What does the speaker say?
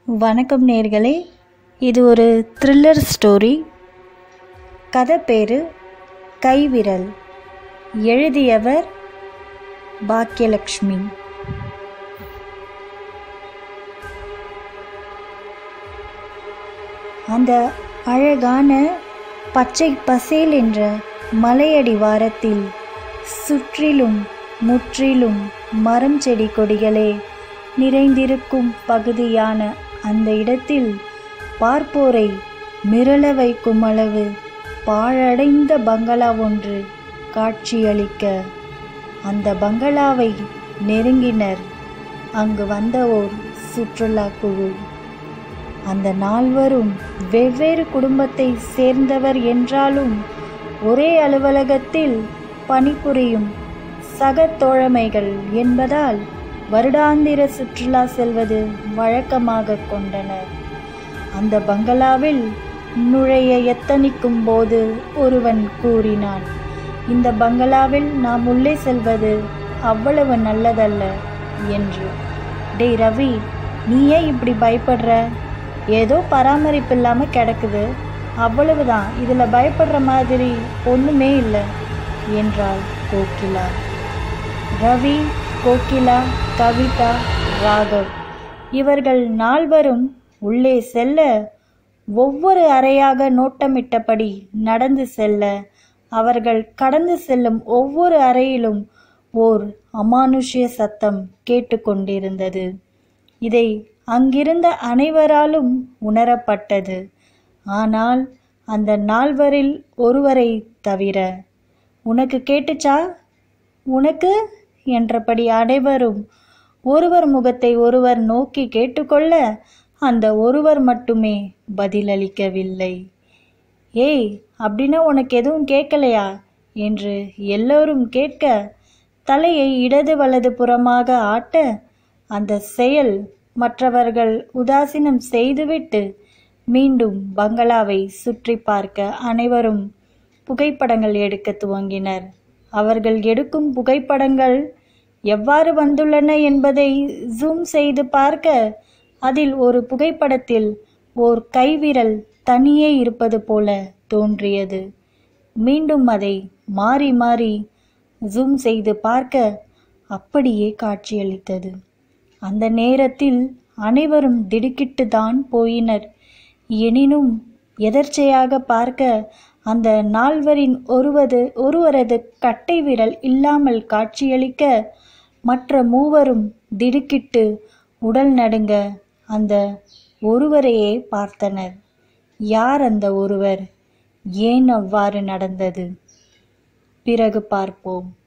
வணக்கம் நேர்களே இது ஒரு த்ரில்லர் ஸ்டோரி கதை பேர் கைவிரல் எழுதியவர் பாக்கியலக்ஷ்மி அந்த அழகான பச்சை பசேல் என்ற மலையடிவாரத்தில் சுற்றிலும் முற்றிலும் மரம் செடி கொடிகளே நிறைந்திருக்கும் பகுதியான அந்த இடத்தில் பார்ப்போரை மிரள வைக்கும் அளவு பாழடைந்த பங்களா ஒன்று காட்சியளிக்க அந்த பங்களாவை நெருங்கினர் அங்கு வந்த ஓர் சுற்றுலா குழு அந்த நால்வரும் வெவ்வேறு குடும்பத்தை சேர்ந்தவர் என்றாலும் ஒரே அலுவலகத்தில் பணிபுரியும் சக தோழமைகள் என்பதால் வருடாந்திர சுற்றுலா செல்வது வழக்கமாக கொண்டனர் அந்த பங்களாவில் நுழைய எத்தனிக்கும் போது ஒருவன் கூறினான் இந்த பங்களாவில் நாம் உள்ளே செல்வது அவ்வளவு நல்லதல்ல என்று டேய் ரவி நீ ஏன் இப்படி பயப்படுற ஏதோ பராமரிப்பு இல்லாமல் கிடக்குது அவ்வளவுதான் இதில் பயப்படுற மாதிரி ஒன்றுமே இல்லை என்றாள் கோகிலா ரவி கோகிலா கவிதா ராகவ் இவர்கள் நால்வரும் உள்ளே செல்ல ஒவ்வொரு அறையாக நோட்டமிட்டபடி நடந்து செல்ல அவர்கள் கடந்து செல்லும் ஒவ்வொரு அறையிலும் ஓர் அமானுஷ்ய சத்தம் கேட்டுக்கொண்டிருந்தது இதை அங்கிருந்த அனைவராலும் உணரப்பட்டது ஆனால் அந்த நால்வரில் ஒருவரை தவிர உனக்கு கேட்டுச்சா உனக்கு என்றபடி அனைவரும் ஒருவர் முகத்தை ஒருவர் நோக்கி கேட்டுக்கொள்ள அந்த ஒருவர் மட்டுமே பதிலளிக்கவில்லை ஏய் அப்படின்னா உனக்கு எதுவும் கேட்கலையா என்று எல்லோரும் கேட்க தலையை இடது வலது புறமாக ஆட்ட அந்த செயல் மற்றவர்கள் உதாசீனம் செய்துவிட்டு மீண்டும் பங்களாவை சுற்றி பார்க்க அனைவரும் புகைப்படங்கள் எடுக்க துவங்கினர் அவர்கள் எடுக்கும் புகைப்படங்கள் எவ்வாறு வந்துள்ளன என்பதை ஜூம் செய்து பார்க்க அதில் ஒரு புகைப்படத்தில் ஓர் கைவிரல் தனியே இருப்பது போல தோன்றியது மீண்டும் அதை மாறி மாறி ஜூம் செய்து பார்க்க அப்படியே காட்சியளித்தது அந்த நேரத்தில் அனைவரும் திடுக்கிட்டு தான் போயினர் எனினும் எதர்ச்சையாக பார்க்க அந்த நால்வரின் ஒருவது ஒருவரது கட்டை விரல் இல்லாமல் காட்சியளிக்க மற்ற மூவரும் திடுக்கிட்டு உடல் நடுங்க அந்த ஒருவரையே பார்த்தனர் யார் அந்த ஒருவர் ஏன் அவ்வாறு நடந்தது பிறகு பார்ப்போம்